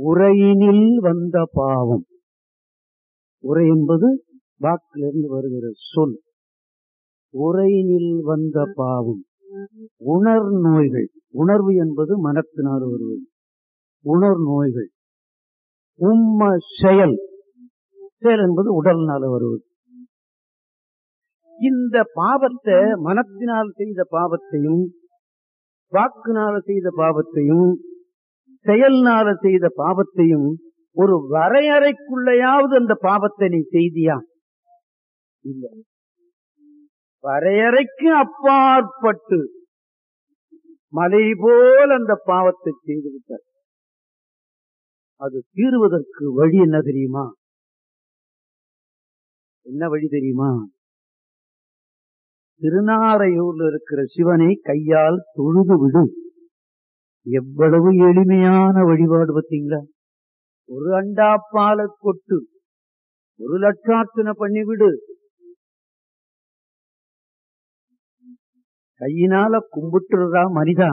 உரையினில் வந்த பாவம் உரை என்பது வாக்கிலிருந்து வருகிற சொல் உரையினில் வந்த பாவம் உணர் நோய்கள் உணர்வு என்பது மனத்தினால் வருவது உணர் நோய்கள் உம்ம செயல் செயல் என்பது உடல்னால வருவது இந்த பாவத்தை மனத்தினால் செய்த பாவத்தையும் வாக்குனால செய்த பாவத்தையும் செயல்னால செய்த பாவத்தையும் ஒரு வரையறைக்குள்ளையாவது அந்த பாவத்தை நீ செய்தியா இல்ல வரையறைக்கு அப்பாற்பட்டு மலை போல் அந்த பாவத்தை செய்து விட்டார் அது தீருவதற்கு வழி என்ன தெரியுமா என்ன வழி தெரியுமா திருநாரையூர்ல இருக்கிற சிவனை கையால் தொழுது விடு எவ்வளவு எளிமையான வழிபாடு பார்த்தீங்களா ஒரு அண்டாப்பால கொட்டு ஒரு லட்சார்த்தனை பண்ணிவிடு கையினால கும்பிட்டுறதா மனிதா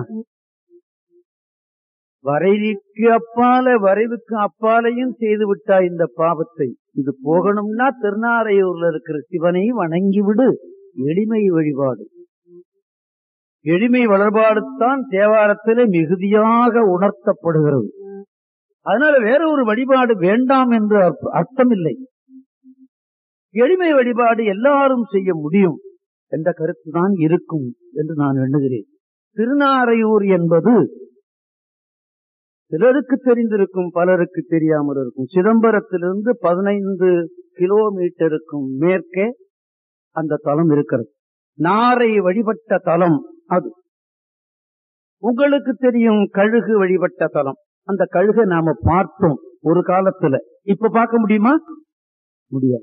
வரைவுக்கு அப்பால வரைவுக்கு அப்பாலையும் செய்து விட்டா இந்த பாவத்தை இது போகணும்னா திருநாரையூர்ல இருக்கிற சிவனை வணங்கி விடு எளிமை வழிபாடு எளிமை வழிபாடுத்தான் தேவாரத்திலே மிகுதியாக உணர்த்தப்படுகிறது அதனால வேற ஒரு வழிபாடு வேண்டாம் என்று அர்த்தம் இல்லை எளிமை வழிபாடு எல்லாரும் செய்ய முடியும் என்ற கருத்து தான் இருக்கும் என்று நான் எண்ணுகிறேன் திருநாரையூர் என்பது சிலருக்கு தெரிந்திருக்கும் பலருக்கு தெரியாமல் இருக்கும் சிதம்பரத்திலிருந்து பதினைந்து கிலோமீட்டருக்கும் மேற்கே அந்த தலம் இருக்கிறது நாரை வழிபட்ட தலம் அது உங்களுக்கு தெரியும் கழுகு வழிபட்ட தலம் அந்த கழுகை நாம பார்த்தோம் ஒரு காலத்துல இப்ப பார்க்க முடியுமா முடியாது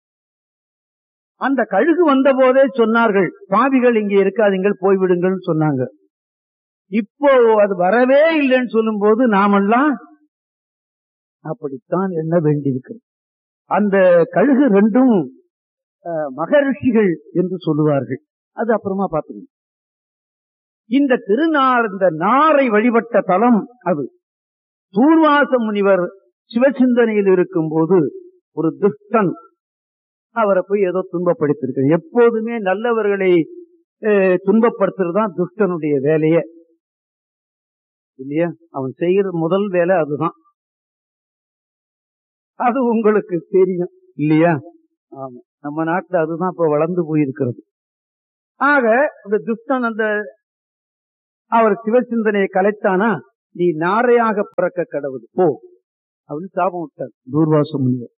அந்த கழுகு வந்த போதே சொன்னார்கள் பாவிகள் இங்கே இருக்காதீங்கள் போய்விடுங்கள் சொன்னாங்க இப்போ அது வரவே இல்லைன்னு சொல்லும் போது நாமெல்லாம் அப்படித்தான் எண்ண வேண்டியிருக்கிறது அந்த கழுகு ரெண்டும் மகரிஷிகள் என்று சொல்லுவார்கள் அது அப்புறமா பார்த்துக்கணும் இந்த திருநார் இந்த நாரை வழிபட்ட தலம் அது தூர்வாச முனிவர் சிவசிந்தனையில் இருக்கும் போது ஒரு துஷ்டன் அவரை போய் ஏதோ துன்பப்படுத்திருக்க எப்போதுமே நல்லவர்களை துன்பப்படுத்துறது தான் துஷ்டனுடைய வேலையே இல்லையா அவன் செய்கிற முதல் வேலை அதுதான் அது உங்களுக்கு தெரியும் இல்லையா ஆமா நம்ம நாட்டுல அதுதான் இப்ப வளர்ந்து போயிருக்கிறது ஆக இந்த துஷ்டன் அந்த அவர் சிவசிந்தனையை கலைத்தானா நீ நாரையாக பிறக்க கடவுள் போ அப்படின்னு சாபம் விட்டார் தூர்வாச முனிவர்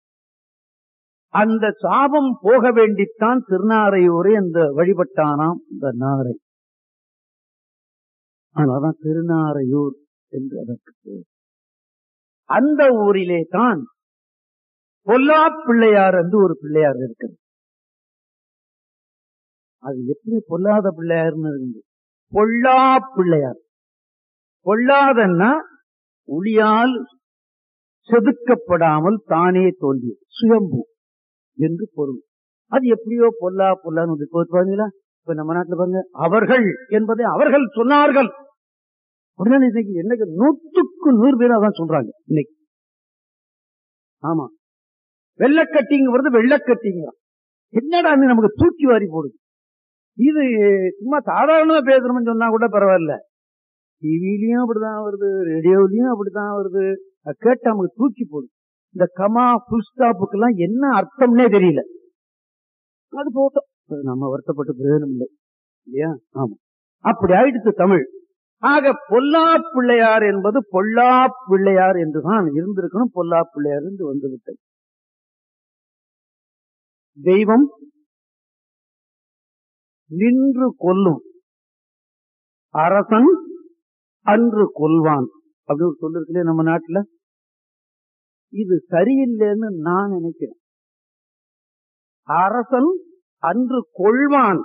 அந்த சாபம் போக வேண்டித்தான் திருநாரையூரை அந்த வழிபட்டானாம் இந்த நாரை அதனால்தான் திருநாரையூர் என்று அதற்கு பேர் அந்த ஊரிலே தான் பொல்லா பிள்ளையார் என்று ஒரு பிள்ளையார் இருக்கிறது அது எப்படி பொல்லாத பிள்ளையார்னு இருந்து பொல்லா பிள்ளையார் பொல்லாதன்னா ஒளியால் செதுக்கப்படாமல் தானே தோன்றிய சுயம்பு என்று பொருள் அது எப்படியோ பொல்லா பொல்லான்னு பாத்தீங்களா இப்ப நம்ம நாட்டுல பாருங்க அவர்கள் என்பதை அவர்கள் சொன்னார்கள் உடனே இன்னைக்கு என்னைக்கு நூற்றுக்கு நூறு பேர் அதான் சொல்றாங்க இன்னைக்கு ஆமா வெள்ளக்கட்டிங்க வருது வெள்ளக்கட்டிங்க என்னடா நமக்கு தூக்கி வாரி போடுது இது சும்மா சாதாரணமா பேசுறோம்னு சொன்னா கூட பரவாயில்ல டிவிலையும் அப்படிதான் வருது ரேடியோலயும் அப்படிதான் வருது கேட்டு நமக்கு தூக்கி போடுது இந்த கமா புல் ஸ்டாப்புக்கு எல்லாம் என்ன அர்த்தம்னே தெரியல அது போட்டோம் நம்ம வருத்தப்பட்டு பிரயோஜனம் இல்லை இல்லையா ஆமா அப்படி ஆயிடுச்சு தமிழ் ஆக பொல்லா பிள்ளையார் என்பது பொல்லா பிள்ளையார் என்றுதான் இருந்திருக்கணும் பொல்லா பிள்ளையார் என்று வந்துவிட்டது தெய்வம் நின்று கொல்லும் அரசன் அன்று கொல்வான் அப்படின்னு சொல்லிருக்கலையே நம்ம நாட்டுல இது சரியில்லைன்னு நான் நினைக்கிறேன் அரசன் அன்று கொள்வான்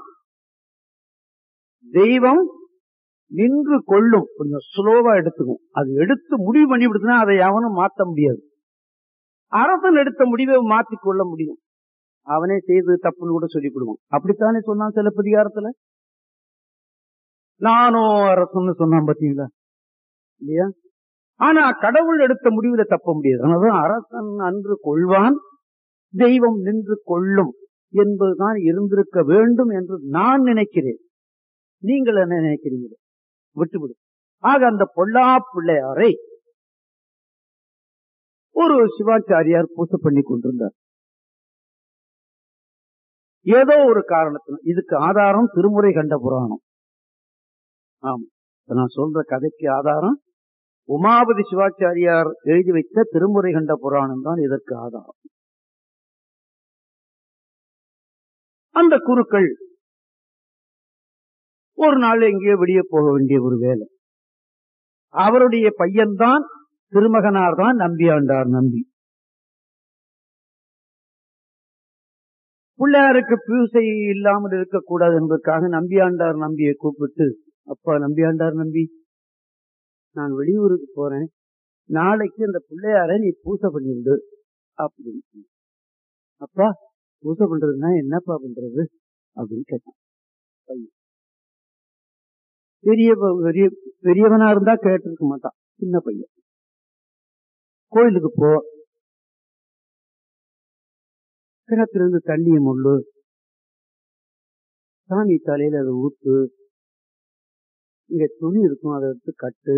தெய்வம் நின்று கொள்ளும் கொஞ்சம் ஸ்லோவா எடுத்துக்கும் அது எடுத்து முடிவு பண்ணி விடுதுன்னா அதை எவனும் மாத்த முடியாது அரசன் எடுத்த முடிவை மாத்தி கொள்ள முடியும் அவனே செய்து தப்புன்னு கூட சொல்லி கொடுவான் அப்படித்தானே சொன்னான் சிலப்பதிகாரத்துல நானோ அரசன்னு சொன்னான் பாத்தீங்களா இல்லையா ஆனா கடவுள் எடுத்த முடிவுல தப்ப முடியாது அதனாலதான் அரசன் அன்று கொள்வான் தெய்வம் நின்று கொள்ளும் என்பதுதான் இருந்திருக்க வேண்டும் என்று நான் நினைக்கிறேன் நீங்கள் என்ன நினைக்கிறீங்க விட்டுவிடு ஆக அந்த பொல்லா பிள்ளையாரை ஒரு சிவாச்சாரியார் பூசை பண்ணி கொண்டிருந்தார் ஏதோ ஒரு காரணத்தினால் இதுக்கு ஆதாரம் திருமுறை கண்ட புராணம் ஆமா இப்ப நான் சொல்ற கதைக்கு ஆதாரம் உமாபதி சிவாச்சாரியார் எழுதி வைத்த திருமுறை கண்ட புராணம் தான் இதற்கு ஆதாரம் அந்த குருக்கள் ஒரு நாள் எங்கேயோ வெளியே போக வேண்டிய ஒரு வேலை அவருடைய பையன்தான் திருமகனார் தான் நம்பியாண்டார் நம்பி பிள்ளையாருக்கு பூசை இல்லாமல் இருக்கக்கூடாது என்பதற்காக நம்பியாண்டார் நம்பியை கூப்பிட்டு அப்பா நம்பியாண்டார் நம்பி நான் வெளியூருக்கு போறேன் நாளைக்கு அந்த பிள்ளையார நீ பூசை பண்ணிடு அப்படின்னு சொன்னான். அப்பா பூசை பண்றதுன்னா என்னப்பா பண்றது அப்படின்னு கேட்டான் பையன். பெரிய பெரிய பெரியவனா இருந்தா கேட்டிருக்க மாட்டான் சின்ன பையன் கோயிலுக்கு போ கிணத்திலிருந்து தண்ணியை முள்ளு சாமி தலையில அதை ஊத்து இங்க துணி இருக்கும் அதை எடுத்து கட்டு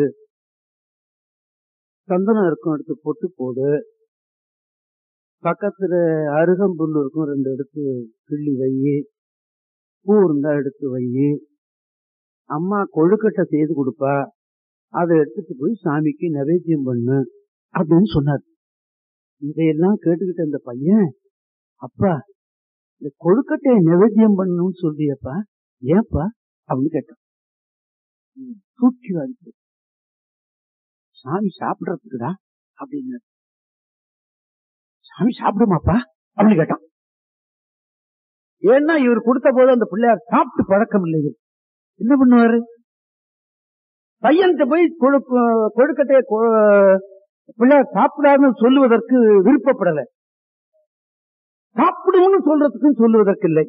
சந்தனம் இருக்கும் எடுத்து பொட்டு போடு பக்கத்துல அருகம்புல் இருக்கும் ரெண்டு எடுத்து கிள்ளி வை பூ இருந்தா எடுத்து வை அம்மா கொழுக்கட்டை செய்து கொடுப்பா அதை எடுத்துட்டு போய் சாமிக்கு நைவேத்தியம் பண்ணு அப்படின்னு சொன்னார் இதையெல்லாம் கேட்டுக்கிட்ட அந்த பையன் அப்பா இந்த கொழுக்கட்டையை நைவேத்தியம் பண்ணணும்னு சொல்றியப்பா ஏப்பா அப்படின்னு கேட்டான் தூக்கி வாங்கி சாமி சாப்பிடறதுக்குடா அப்படின்னு சாமி சாப்பிடுமாப்பா அப்படின்னு கேட்டான் ஏன்னா இவர் கொடுத்த போது அந்த பிள்ளையார் சாப்பிட்டு பழக்கம் இல்லை இவர் என்ன பண்ணுவாரு பையன்கிட்ட போய் கொழு- கொழுக்கட்டையை கொ- பிள்ளையார் சாப்பிடாதுன்னு சொல்லுவதற்கு விருப்பப்படல சாப்பிடும்னு சொல்றதுக்கும் சொல்லுவதற்கு இல்லை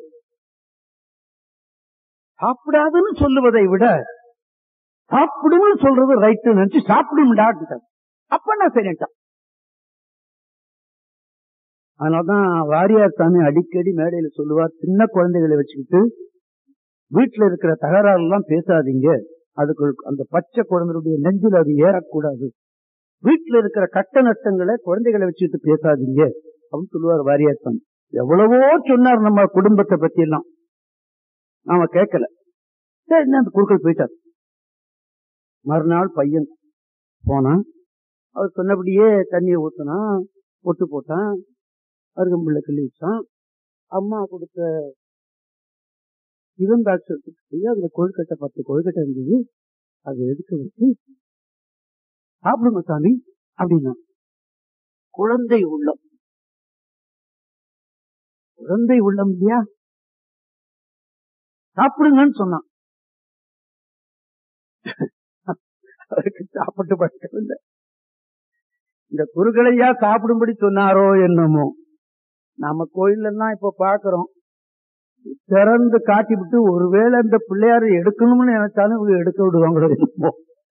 சாப்பிடாதுன்னு சொல்லுவதை விட சாப்பிடும்னு சொல்றது ரைட்டு நினைச்சு சாப்பிடும்டா அப்ப நான் சரிட்டான் அதனாலதான் வாரியார் சாமி அடிக்கடி மேடையில சொல்லுவார் சின்ன குழந்தைகளை வச்சுக்கிட்டு வீட்டுல இருக்கிற தகராறு எல்லாம் பேசாதீங்க அதுக்கு அந்த பச்சை குழந்தைகளுடைய நெஞ்சில் அது ஏறக்கூடாது வீட்டுல இருக்கிற கட்ட நட்டங்களை குழந்தைகளை வச்சுக்கிட்டு பேசாதீங்க அப்படின்னு சொல்லுவார் வாரியார் சாமி எவ்வளவோ சொன்னார் நம்ம குடும்பத்தை பத்தி எல்லாம் நாம கேட்கல சரி என்ன அந்த குறுக்கள் போயிட்டார் மறுநாள் பையன் போனான் அவர் சொன்னபடியே தண்ணியை ஊத்தினான் பொட்டு போட்டான் அருகம்புள்ள கிள்ளி வச்சான் அம்மா கொடுத்த இருந்தாட்சி எடுத்துட்டு போய் அதுல கொழுக்கட்டை பத்து கொழுக்கட்டை இருந்தது அதை எடுக்க வச்சு சாப்பிடுங்க சாமி அப்படின்னா குழந்தை உள்ளம் குழந்தை உள்ளம் இல்லையா சாப்பிடுங்கன்னு சொன்னான் அவருக்கு சாப்பிட்டு பழக்கம் இல்லை இந்த குருக்களையா சாப்பிடும்படி சொன்னாரோ என்னமோ நம்ம கோயில்ல எல்லாம் இப்ப பாக்குறோம் திறந்து காட்டி விட்டு ஒருவேளை இந்த பிள்ளையார எடுக்கணும்னு நினைச்சாலும் இவங்க எடுக்க விடுவாங்களோ என்னமோ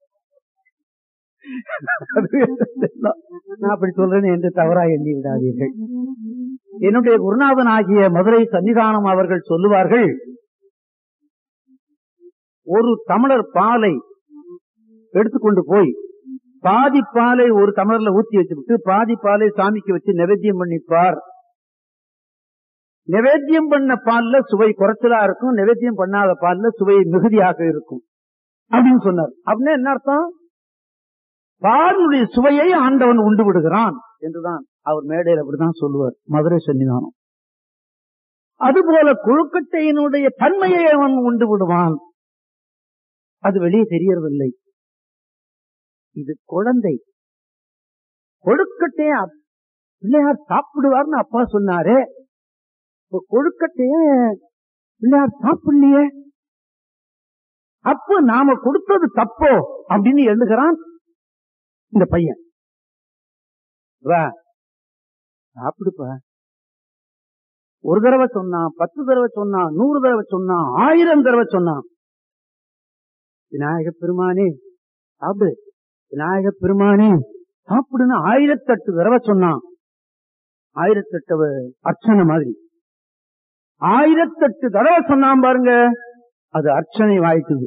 அது நான் அப்படி சொல்றேன்னு என்று தவறா எண்ணி விடாதீர்கள் என்னுடைய குருநாதன் ஆகிய மதுரை சன்னிதானம் அவர்கள் சொல்லுவார்கள் ஒரு தமிழர் பாலை எடுத்துக்கொண்டு போய் பாதி பாலை ஒரு தமிழர்ல ஊத்தி வச்சுவிட்டு பாதி பாலை சாமிக்கு வச்சு நைவேத்தியம் பண்ணிப்பார் நைவேத்தியம் பண்ண பால்ல சுவை குறைச்சலா இருக்கும் நைவேத்தியம் பண்ணாத பால்ல சுவை மிகுதியாக இருக்கும் அப்படின்னு சொன்னார் அப்படின்னா என்ன அர்த்தம் பாலுடைய சுவையை ஆண்டவன் உண்டு விடுகிறான் என்றுதான் அவர் மேடையில் அப்படிதான் சொல்லுவார் மதுரை சன்னிதானம் அதுபோல கொழுக்கட்டையினுடைய தன்மையை அவன் உண்டு விடுவான் அது வெளியே தெரியறதில்லை இது குழந்தை கொழுக்கட்டைய பிள்ளையார் சாப்பிடுவார்னு அப்பா சொன்னாரே இப்ப கொழுக்கட்டைய பிள்ளையார் சாப்பிடலையே அப்ப நாம கொடுத்தது தப்போ அப்படின்னு எழுதுகிறான் இந்த பையன் வா சாப்பிடுப்பா ஒரு தடவை சொன்னான் பத்து தடவை சொன்னான் நூறு தடவை சொன்னான் ஆயிரம் தடவை சொன்னான் விநாயக பெருமானே சாப்பிடு விநாயக பெருமானே சாப்பிடுன்னு ஆயிரத்தெட்டு தடவை சொன்னான் ஆயிரத்தெட்டு வ- அர்ச்சனை மாதிரி ஆயிரத்தெட்டு தடவை சொன்னான் பாருங்க அது அர்ச்சனை வாய்க்குது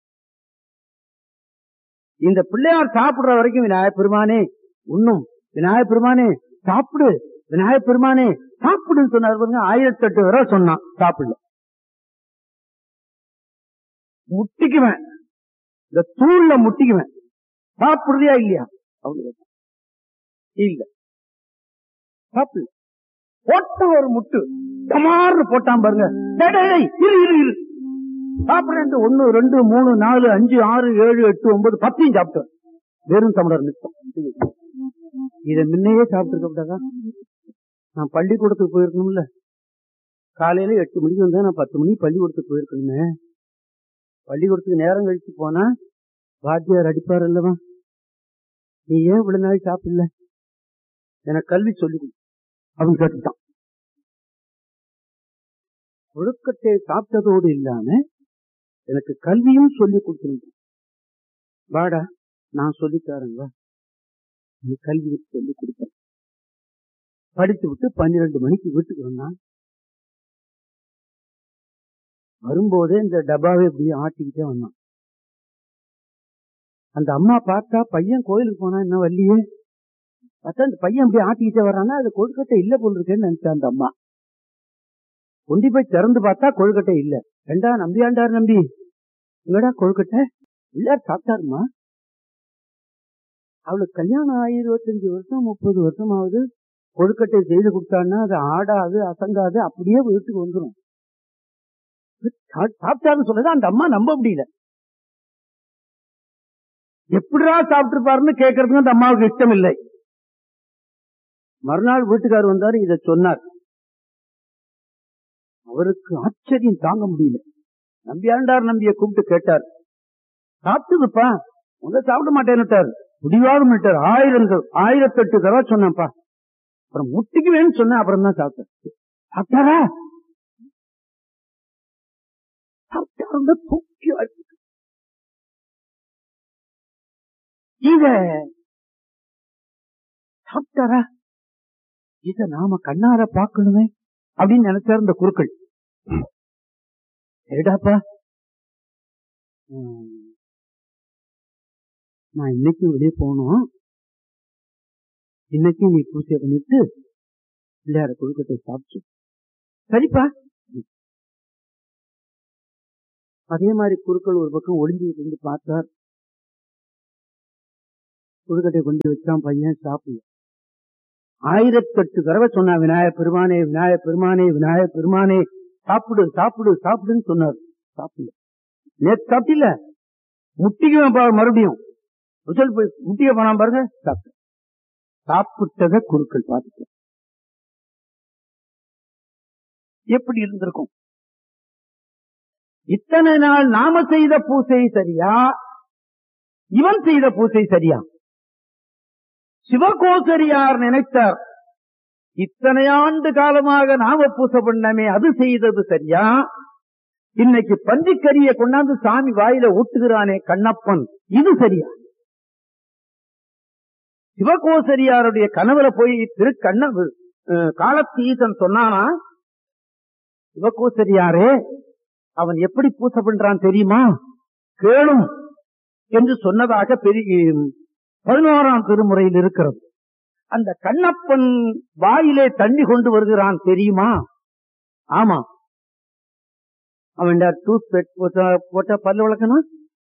இந்த பிள்ளையார் சாப்பிடுற வரைக்கும் விநாயக பெருமானே உண்ணும் விநாயக பெருமானே சாப்பிடு விநாயக பெருமானே சாப்பிடுன்னு சொன்னார் பாருங்க ஆயிரத்தெட்டு தடவை சொன்னான் சாப்பிடல முட்டிக்குவேன் இந்த தூள்ல முட்டிக்குவேன் சாப்பிடுறியா இல்லையா அவங்க கேட்டான். இல்ல சாப்பிடல போட்ட ஒரு முட்டு டமார்னு போட்டான் பாருங்க டேய், டேய், டேய், இரு இரு இரு சாப்பிடுறேன் ஒன்னு ரெண்டு மூணு நாலு அஞ்சு ஆறு ஏழு எட்டு ஒன்பது பத்தையும் சாப்பிட்டேன் வெறும் தமிழர் மிச்சம் இத முன்னையே சாப்பிட்டு கூடாதா நான் பள்ளிக்கூடத்துக்கு போயிருக்கணும்ல காலையில எட்டு மணிக்கு வந்தா நான் பத்து மணிக்கு பள்ளிக்கூடத்துக்கு போயிருக்கணுமே பள்ளிக்கூடத்துக்கு நேரம் கழிச்சு போனா வாத்தியார் அடிப்பார் அல்லவா நீ ஏன் இவ்வளவு நாள் சாப்பிடல எனக்கு கல்வி சொல்லி கொடு அப்படின்னு கேட்டுட்டான் ஒழுக்கத்தை சாப்பிட்டதோடு இல்லாம எனக்கு கல்வியும் சொல்லி கொடுத்துருந்தேன் வாடா நான் சொல்லித்தாரங்க நீ கல்வி சொல்லி கொடுத்த படித்து விட்டு பன்னிரண்டு மணிக்கு வீட்டுக்கு வந்தான் வரும்போதே இந்த டப்பாவை இப்படியே ஆட்டிக்கிட்டே வந்தான் அந்த அம்மா பார்த்தா பையன் கோயிலுக்கு போனா என்ன வள்ளியே பார்த்தா அந்த பையன் இப்படி ஆட்டிக்கிட்டே வர்றான்னா அது கொழுக்கட்டை இல்ல போல் இருக்கேன்னு நினைச்சா அந்த அம்மா கொண்டி போய் திறந்து பார்த்தா கொழுக்கட்டை இல்ல ரெண்டா நம்பியாண்டார் நம்பி எங்கடா கொழுக்கட்டை இல்ல சாப்பிட்டாருமா அவளுக்கு கல்யாணம் ஆகி இருபத்தஞ்சு வருஷம் முப்பது வருஷம் ஆகுது கொழுக்கட்டை செய்து கொடுத்தான்னா அது ஆடாது அசங்காது அப்படியே வீட்டுக்கு வந்துடும் சாப்பிட்டாருன்னு சொன்னது அந்த அம்மா நம்ப முடியல எப்படிடா சாப்பிட்டுருப்பாருன்னு கேட்கறதுக்கு அந்த அம்மாவுக்கு இஷ்டம் இல்லை மறுநாள் வீட்டுக்காரர் வந்தாரு இத சொன்னார் அவருக்கு ஆச்சரியம் தாங்க முடியல நம்பியாண்டார் நம்பிய கூப்பிட்டு கேட்டார் சாப்பிட்டுதுப்பா உங்க சாப்பிட மாட்டேன்னுட்டார் முடிவாக விட்டார் ஆயிரம் ஆயிரத்தெட்டு தடவை சொன்னேன்ப்பா அப்புறம் முட்டிக்குவேன்னு சொன்னேன் அப்புறம் தான் சாப்பிட்டேன் சாப்பிட்டாரா சாப்பிட்டாருந்த தூக்கி வாரி- இத சாப்பிட்டாரா இத நாம கண்ணார பார்க்கணுமே அப்படின்னு நினைச்சாரு இந்த குருக்கள் சரிடாப்பா ம். நான் இன்னைக்கு வெளியே போகணும் இன்னைக்கு நீ பூஜை பண்ணிட்டு பிள்ளையார கொழுக்கட்டை சாப்பிட்டு சரிப்பா அதே மாதிரி குருக்கள் ஒரு பக்கம் ஒளிஞ்சுக்கிட்டு இருந்து பார்த்தார் கொழுக்கட்டை கொண்டு வச்சான் பையன் சாப்பிடல ஆயிரத்தெட்டு தடவை சொன்னா விநாயக பெருமானே விநாயக பெருமானே விநாயக பெருமானே சாப்பிடு சாப்பிடு சாப்பிடுன்னு சொன்னார் சாப்பிடல நேத்து சாப்பிட்டில முட்டிக்குவேன் பாரு மறுபடியும் ரிசல்ட் போய் முட்டிய போனா பாருங்க சாப்பிட்டு சாப்பிட்டத குருக்கள் பார்த்துட்டு எப்படி இருந்திருக்கும் இத்தனை நாள் நாம செய்த பூசை சரியா இவன் செய்த பூசை சரியா சிவகோசரியார் நினைத்தார் இத்தனை ஆண்டு காலமாக நாம பூசை பண்ணமே அது செய்தது சரியா இன்னைக்கு பன்றிக்கறியை கொண்டாந்து சாமி வாயில ஊட்டுகிறானே கண்ணப்பன் இது சரியா சிவகோசரியாருடைய கனவுல போய் திரு கண்ண காலத்தீசன் சொன்னானா சிவகோசரியாரே அவன் எப்படி பூசை பண்றான் தெரியுமா கேளும் என்று சொன்னதாக பெரிய பதினோராம் திருமுறையில் இருக்கிறது அந்த கண்ணப்பன் வாயிலே தண்ணி கொண்டு வருகிறான் தெரியுமா ஆமா அவன் டூத் பெட் போட்டா பல்லு விளக்கணும்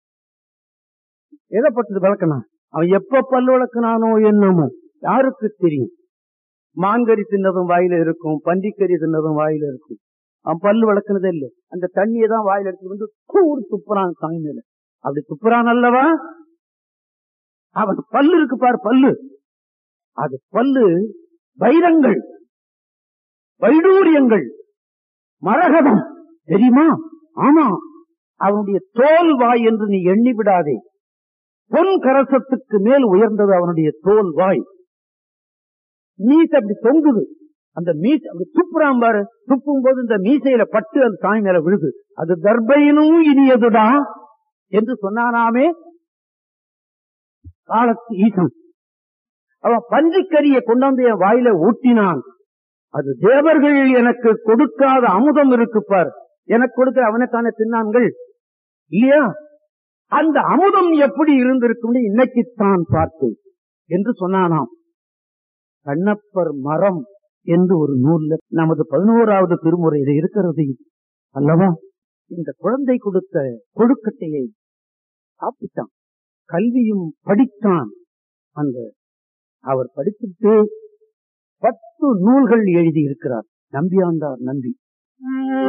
எதை பட்டது விளக்கணும் அவன் எப்ப பல்லு விளக்குனானோ என்னமோ யாருக்கு தெரியும் மான்கறி தின்னதும் வாயில இருக்கும் பன்றிக்கறி தின்னதும் வாயில இருக்கும் அவன் பல்லு விளக்குனதே இல்லை அந்த தண்ணியை தான் வாயில எடுத்து வந்து கூறு துப்புறான் சாமி மேல அப்படி துப்புறான் அல்லவா அவன் பல்லு இருக்கு பாரு பல்லு அது பல்லு வைரங்கள் வைடூரியங்கள் மரகதம் தெரியுமா ஆமா அவனுடைய தோல் வாய் என்று நீ எண்ணி விடாதே பொன் கரசத்துக்கு மேல் உயர்ந்தது அவனுடைய தோல் வாய் மீசை அப்படி தொங்குது அந்த மீசை அப்படி துப்புறான் பாரு துப்பும் போது இந்த மீசையில பட்டு அந்த சாமி மேல விழுது அது தர்பையினும் இனியதுடா என்று சொன்னானாமே காலத்து ஈசன் அவன் பன்றிக்கரியை கொண்டாந்து என் வாயில ஊட்டினான் அது தேவர்கள் எனக்கு கொடுக்காத அமுதம் இருக்கு பார் எனக்கு கொடுக்க அவனுக்கான தின்னான்கள் இல்லையா அந்த அமுதம் எப்படி இருந்திருக்கும் இன்னைக்குத்தான் பார்த்தேன் என்று சொன்னானாம் கண்ணப்பர் மரம் என்று ஒரு நூல்ல நமது பதினோராவது திருமுறையில இருக்கிறது இது. அல்லவா இந்த குழந்தை கொடுத்த கொழுக்கட்டையை சாப்பிட்டான் கல்வியும் படித்தான் அந்த அவர் படித்துட்டு பத்து நூல்கள் எழுதி இருக்கிறார் நம்பியாண்டார் நம்பி